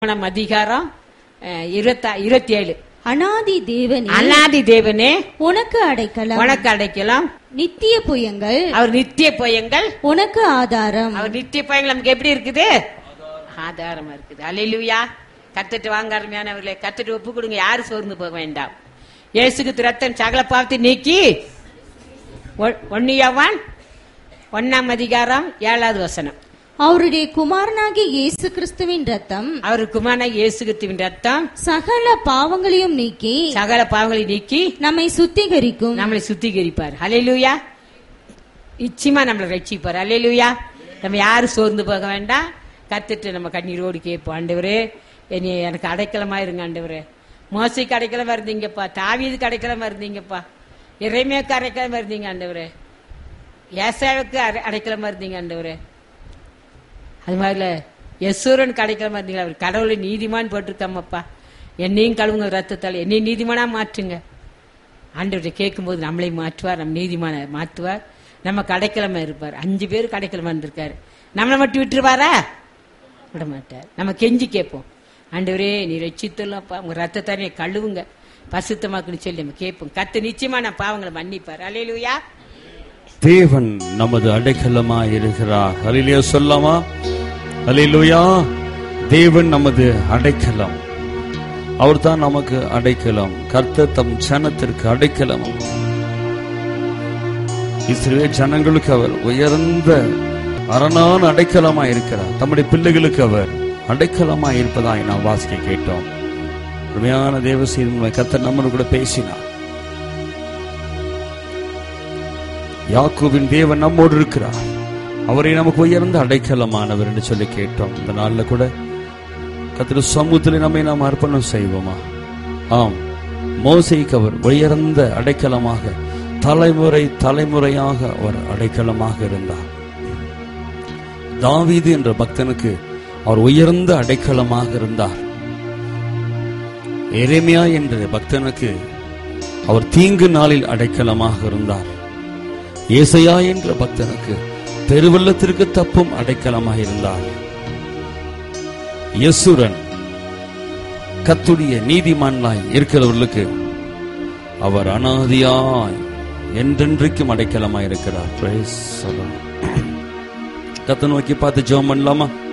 நம்ம அதிகாரம் அஹ், இருபத்தா இருபத்தி ஏழு அனாதி தேவனே அனாதி தேவனே உனக்கு அடைக்கலம் உனக்கு அடைக்கலாம் நித்திய புயங்கள் அவர் நித்திய பயங்கள் உனக்கு ஆதாரம் அவர் நித்திய பயங்கள் நமக்கு எப்படி இருக்குது ஆதாரமா இருக்குது அலையிலுயா கத்துட்டு வாங்க அருமையானவர்களே கத்துட்டு ஒப்பு கொடுங்க யாரும் சோர்ந்து போக வேண்டாம் இயேசுக்கு ரத்தம் சகல பாவத்தை நீக்கி ஒன்னியவான் ஒன்னாம் அதிகாரம் ஏழாவது வசனம் அவருடைய குமாரனாகிய இயேசு கிறிஸ்துவின் ரத்தம் அவர் குமாரன இயேசுகித்துவின் ரத்தம் சகல பாவங்களையும் நீக்கி சகல பாவங்களை நீக்கி நம்மை சுத்திகரிக்கும் நம்மளை சுத்திகரிப்பார் ஹalleluya நிச்சயமா நம்மளை ரட்சிப்பார் ஹalleluya நம்ம யாரும் சோர்ந்து போக வேண்டாம் கத்துட்டு நம்ம கண்ணீரோடு கேட்போம் ஆண்டவரே என்னை எனக்கு அடைக்கலமா இருங்க ஆண்டவரே மோசைக்கு அடைக்கலமா இருந்தீங்கப்பா தாவீதுக்கு அடைக்கலமா இருந்தீங்கப்பா இறைமையாக்கு அடைக்கலமா இருந்தீங்க ஆண்டவரே ஏசாவுக்கு அடை- அடைக்கலமா இருந்தீங்க ஆண்டவரே அது மாதிரில யசூரன் கிடைக்கலமா இருந்தீங்களா அவர் கடவுளை நீதிமான் போட்டிருக்காமப்பா என்னையும் கழுவுங்க ரத்தத்தால் என்னையும் நீதிமானா மாற்றுங்க ஆண்டவர்கிட்ட கேட்கும்போது நம்மளையும் மாற்றுவார் நம்ம நீதிமான மாற்றுவார் நம்ம கடைக்கிழமை இருப்பார் அஞ்சு பேர் கடைக்கிழமை இருந்திருக்காரு நம்மளை மட்டும் விட்டுருவாரா விட மாட்டார் நம்ம கெஞ்சி கேட்போம் ஆண்டவரே நீ ரட்சித்துள்ளப்பா உங்க ரத்தத்தானே கழுவுங்க பசுத்தமாக்குன்னு சொல்லி நம்ம கேட்போம் கத்து நிச்சயமா நான் பாவங்களை மன்னிப்பார் அலையிலுயா தேவன் நமது அடைக்கலமாய் இருக்கிறார் ஹலிலியா சொல்லாமா ஹலிலுயா தேவன் நமது அடைக்கலம் அவர்தான் நமக்கு அடைக்கலம் கர்த்தர் தம் ஜனத்திற்கு அடைக்கலம் இஸ்ரேல் ஜனங்களுக்கு அவர் உயர்ந்த அரணான அடைக்கலமாய் இருக்கிறார் தம்முடைய பிள்ளைகளுக்கு அவர் அடைக்கலமாய் இருப்பதாய் நாம் வாசிக்க கேட்டோம் உண்மையான தேவ செய்தி கர்த்தர் நம்மளோட கூட பேசினார் யாக்கோபின் தேவன் நம்மோடு இருக்கிறார் அவரை நமக்கு உயர்ந்த அடைக்கலமானவர் என்று சொல்லி கேட்டோம் இந்த நாள்ல கூட கத்திர சமூகத்தில் நம்மை நாம் அர்ப்பணம் செய்வோமா ஆம் மோசைக்கு அவர் உயர்ந்த அடைக்கலமாக தலைமுறை தலைமுறையாக அவர் அடைக்கலமாக இருந்தார் தாவீது என்ற பக்தனுக்கு அவர் உயர்ந்த அடைக்கலமாக இருந்தார் எரேமியா என்ற பக்தனுக்கு அவர் தீங்கு நாளில் அடைக்கலமாக இருந்தார் ஏசையா என்ற பக்தனுக்கு பெருவெள்ளத்திற்கு தப்பும் அடைக்கலமாக இருந்தார் யசுரன் கத்துடைய நீதிமான்லாய் இருக்கிறவர்களுக்கு அவர் அனாதியாய் என்றென்றைக்கும் அடைக்கலமாய் இருக்கிறார் Praise the Lord. கத்தை நோக்கி பார்த்து ஜெபம் பண்ணலாமா